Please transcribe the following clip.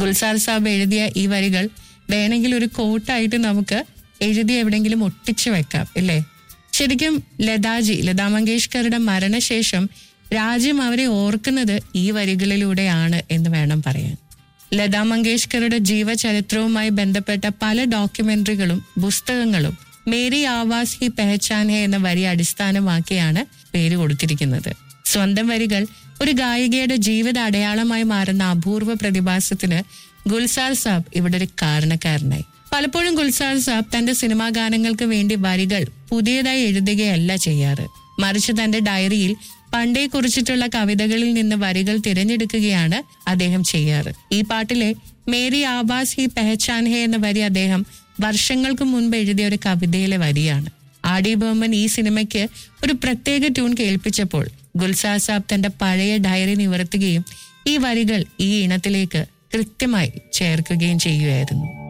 ഗുൽസാർ സാബ് എഴുതിയ ഈ വരികൾ വേണമെങ്കിൽ ഒരു കോട്ടായിട്ട് നമുക്ക് എഴുതി എവിടെയെങ്കിലും ഒട്ടിച്ചു വെക്കാം ഇല്ലേ ശരിക്കും ലതാജി ലതാ മങ്കേഷ്കറുടെ മരണശേഷം രാജ്യം അവരെ ഓർക്കുന്നത് ഈ വരികളിലൂടെയാണ് എന്ന് വേണം പറയാൻ ലതാ മങ്കേഷ്കറുടെ ജീവചരിത്രവുമായി ബന്ധപ്പെട്ട പല ഡോക്യുമെന്ററികളും പുസ്തകങ്ങളും മേരി ആവാസ് ഹി പെഹച്ചാൻ ഹെ എന്ന വരി അടിസ്ഥാനമാക്കിയാണ് പേര് കൊടുത്തിരിക്കുന്നത് സ്വന്തം വരികൾ ഒരു ഗായികയുടെ ജീവിത അടയാളമായി മാറുന്ന അപൂർവ പ്രതിഭാസത്തിന് ഗുൽസാർ സാബ് ഇവിടെ ഒരു കാരണക്കാരനായി പലപ്പോഴും ഗുൽസാർ സാബ് തന്റെ സിനിമാ ഗാനങ്ങൾക്ക് വേണ്ടി വരികൾ പുതിയതായി എഴുതുകയല്ല ചെയ്യാറ് മറിച്ച് തന്റെ ഡയറിയിൽ പണ്ടേ കുറിച്ചിട്ടുള്ള കവിതകളിൽ നിന്ന് വരികൾ തിരഞ്ഞെടുക്കുകയാണ് അദ്ദേഹം ചെയ്യാറ് ഈ പാട്ടിലെ മേരി ആവാസ് ഹി പെഹച്ചാൻ ഹെ എന്ന വരി അദ്ദേഹം വർഷങ്ങൾക്ക് മുൻപ് എഴുതിയ ഒരു കവിതയിലെ വരിയാണ് ആർ ഡി ബർമൻ ഈ സിനിമയ്ക്ക് ഒരു പ്രത്യേക ട്യൂൺ കേൾപ്പിച്ചപ്പോൾ ഗുൽസാർ സാബ് തന്റെ പഴയ ഡയറി നിവർത്തുകയും ഈ വരികൾ ഈ ഇണത്തിലേക്ക് കൃത്യമായി ചേർക്കുകയും ചെയ്യുകയായിരുന്നു